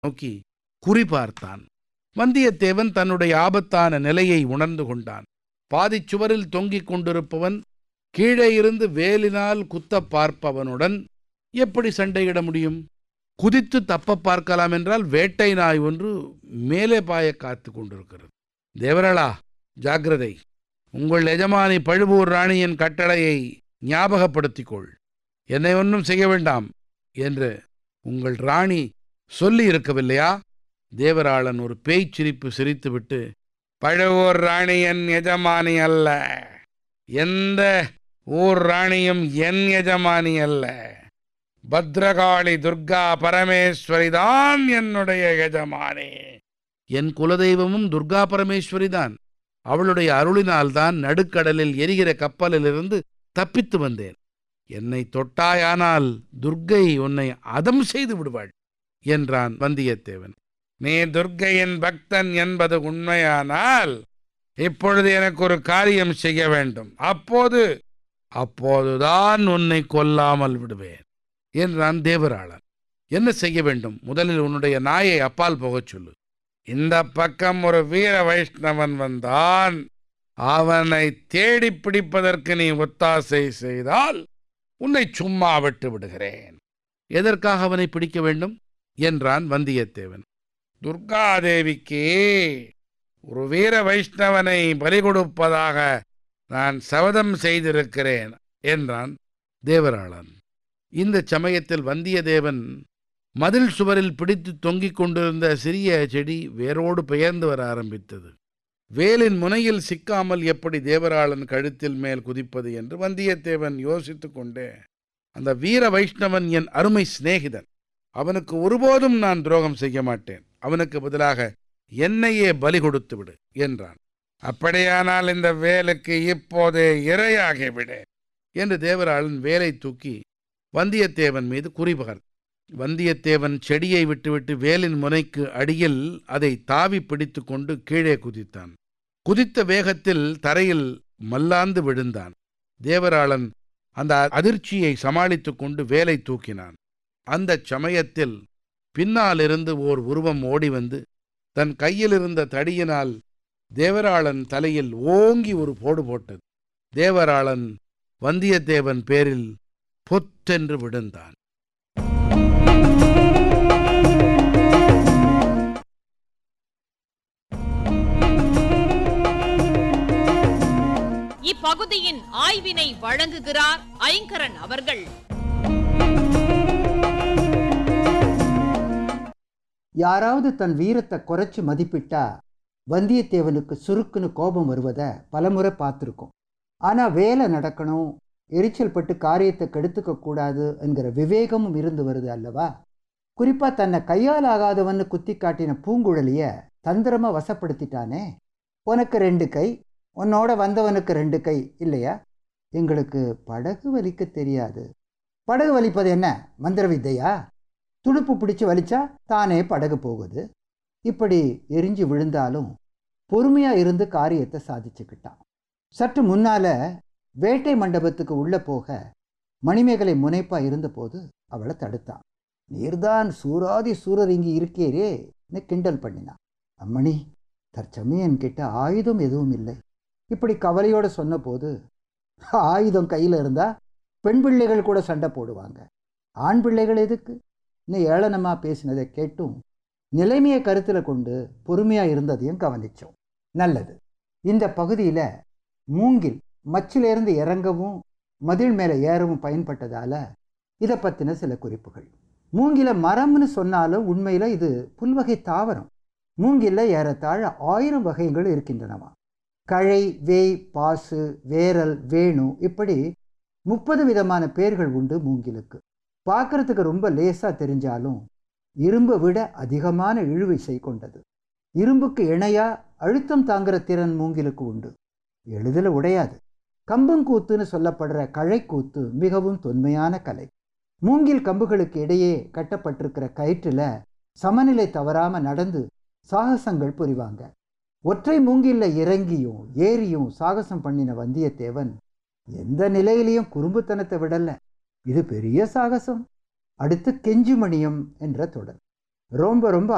நோக்கி குறிபார்த்தான் வந்தியத்தேவன் தன்னுடைய ஆபத்தான நிலையை உணர்ந்து கொண்டான் பாதிச் சுவரில் தொங்கிக் கொண்டிருப்பவன் கீழே இருந்து வேலினால் குத்தப் பார்ப்பவனுடன் எப்படி சண்டையிட முடியும் குதித்து தப்ப பார்க்கலாம் என்றால் வேட்டை நாய் ஒன்று மேலே பாய காத்து கொண்டிருக்கிறது தேவரளா ஜாக்கிரதை உங்கள் எஜமானி பழுவூர் ராணியின் கட்டளையை ஞாபகப்படுத்திக் கொள் என்னை ஒன்றும் செய்ய வேண்டாம் என்று உங்கள் ராணி சொல்லி இருக்கவில்லையா தேவராளன் ஒரு பேய்ச் சிரிப்பு சிரித்துவிட்டு பழுவூர் ராணி என் எஜமானி அல்ல எந்த ஊர் ராணியும் என் எஜமானி அல்ல பத்ரகாளி துர்கா பரமேஸ்வரி தான் என்னுடைய எஜமானி என் குலதெய்வமும் துர்கா பரமேஸ்வரி தான் அவளுடைய அருளினால்தான் நடுக்கடலில் எரிகிற கப்பலிலிருந்து தப்பித்து வந்தேன் என்னை தொட்டாயானால் துர்க்கை உன்னை அதம் செய்து விடுவாள் என்றான் வந்தியத்தேவன் நீ துர்க்கையின் பக்தன் என்பது உண்மையானால் இப்பொழுது எனக்கு ஒரு காரியம் செய்ய வேண்டும் அப்போது அப்போதுதான் உன்னை கொல்லாமல் விடுவேன் என்றான் தேவராளன் என்ன செய்ய வேண்டும் முதலில் உன்னுடைய நாயை அப்பால் போகச் சொல்லு இந்த பக்கம் ஒரு வீர வைஷ்ணவன் வந்தான் அவனை தேடி பிடிப்பதற்கு நீ ஒத்தாசை செய்தால் உன்னை சும்மா விட்டு விடுகிறேன் எதற்காக அவனை பிடிக்க வேண்டும் என்றான் வந்தியத்தேவன் துர்காதேவிக்கு ஒரு வீர வைஷ்ணவனை பலி கொடுப்பதாக நான் சபதம் செய்திருக்கிறேன் என்றான் தேவராளன் இந்த சமயத்தில் வந்தியத்தேவன் மதில் சுவரில் பிடித்து தொங்கிக் கொண்டிருந்த சிறிய செடி வேரோடு பெயர்ந்து வர ஆரம்பித்தது வேலின் முனையில் சிக்காமல் எப்படி தேவராளன் கழுத்தில் மேல் குதிப்பது என்று வந்தியத்தேவன் யோசித்துக் கொண்டே அந்த வீர வைஷ்ணவன் என் அருமை சிநேகிதன் அவனுக்கு ஒருபோதும் நான் துரோகம் செய்ய மாட்டேன் அவனுக்கு பதிலாக என்னையே பலி கொடுத்து விடு என்றான் அப்படியானால் இந்த வேலுக்கு இப்போதே இரையாகிவிடு என்று தேவராளன் வேலை தூக்கி வந்தியத்தேவன் மீது குறிபகர் வந்தியத்தேவன் செடியை விட்டுவிட்டு வேலின் முனைக்கு அடியில் அதை தாவி பிடித்து கொண்டு கீழே குதித்தான் குதித்த வேகத்தில் தரையில் மல்லாந்து விழுந்தான் தேவராளன் அந்த அதிர்ச்சியை சமாளித்துக் கொண்டு வேலை தூக்கினான் அந்தச் சமயத்தில் பின்னாலிருந்து ஓர் உருவம் ஓடி வந்து தன் கையில் இருந்த தடியினால் தேவராளன் தலையில் ஓங்கி ஒரு போடு போட்டது தேவராளன் வந்தியத்தேவன் பேரில் பொத்தென்று விழுந்தான் இப்பகுதியின் ஆய்வினை வழங்குகிறார் ஐங்கரன் அவர்கள் யாராவது தன் வீரத்தை குறைச்சு மதிப்பிட்டா வந்தியத்தேவனுக்கு சுருக்குன்னு கோபம் வருவதை பலமுறை பார்த்துருக்கோம் ஆனால் வேலை நடக்கணும் எரிச்சல் பட்டு காரியத்தை கெடுத்துக்க கூடாது என்கிற விவேகமும் இருந்து வருது அல்லவா குறிப்பாக தன்னை கையால் ஆகாதவன்னு குத்தி காட்டின பூங்குழலிய தந்திரமாக வசப்படுத்திட்டானே உனக்கு ரெண்டு கை உன்னோட வந்தவனுக்கு ரெண்டு கை இல்லையா எங்களுக்கு படகு வலிக்க தெரியாது படகு வலிப்பது என்ன மந்திர வித்தையா துடுப்பு பிடிச்சு வலிச்சா தானே படகு போகுது இப்படி எரிஞ்சு விழுந்தாலும் பொறுமையாக இருந்து காரியத்தை சாதிச்சுக்கிட்டான் சற்று முன்னால வேட்டை மண்டபத்துக்கு உள்ளே போக மணிமேகலை முனைப்பா இருந்தபோது அவளை தடுத்தான் நீர்தான் சூராதி சூரர் இங்கு இருக்கேரேன்னு கிண்டல் பண்ணினான் அம்மணி தற்சமயம் கிட்ட ஆயுதம் எதுவும் இல்லை இப்படி கவலையோடு சொன்னபோது ஆயுதம் கையில் இருந்தால் பெண் பிள்ளைகள் கூட சண்டை போடுவாங்க ஆண் பிள்ளைகள் எதுக்கு இன்னும் ஏளனமாக பேசினதை கேட்டும் நிலைமையை கருத்தில் கொண்டு பொறுமையாக இருந்ததையும் கவனித்தோம் நல்லது இந்த பகுதியில் மூங்கில் மச்சிலிருந்து இறங்கவும் மதில் மேலே ஏறவும் பயன்பட்டதால் இதை பற்றின சில குறிப்புகள் மூங்கில மரம்னு சொன்னாலும் உண்மையில் இது புல்வகை தாவரம் மூங்கில்ல ஏறத்தாழ ஆயிரம் வகைகள் இருக்கின்றனவா கழை வேய் பாசு வேரல் வேணு இப்படி முப்பது விதமான பேர்கள் உண்டு மூங்கிலுக்கு பார்க்கறதுக்கு ரொம்ப லேசாக தெரிஞ்சாலும் இரும்பை விட அதிகமான இழுவிசை கொண்டது இரும்புக்கு இணையா அழுத்தம் தாங்குற திறன் மூங்கிலுக்கு உண்டு எளிதில் உடையாது கம்பங்கூத்துன்னு சொல்லப்படுற கழைக்கூத்து மிகவும் தொன்மையான கலை மூங்கில் கம்புகளுக்கு இடையே கட்டப்பட்டிருக்கிற கயிற்றில் சமநிலை தவறாமல் நடந்து சாகசங்கள் புரிவாங்க ஒற்றை மூங்கில்ல இறங்கியும் ஏறியும் சாகசம் பண்ணின வந்தியத்தேவன் எந்த நிலையிலையும் குறும்புத்தனத்தை விடல இது பெரிய சாகசம் அடுத்து கெஞ்சுமணியம் என்ற தொடர் ரொம்ப ரொம்ப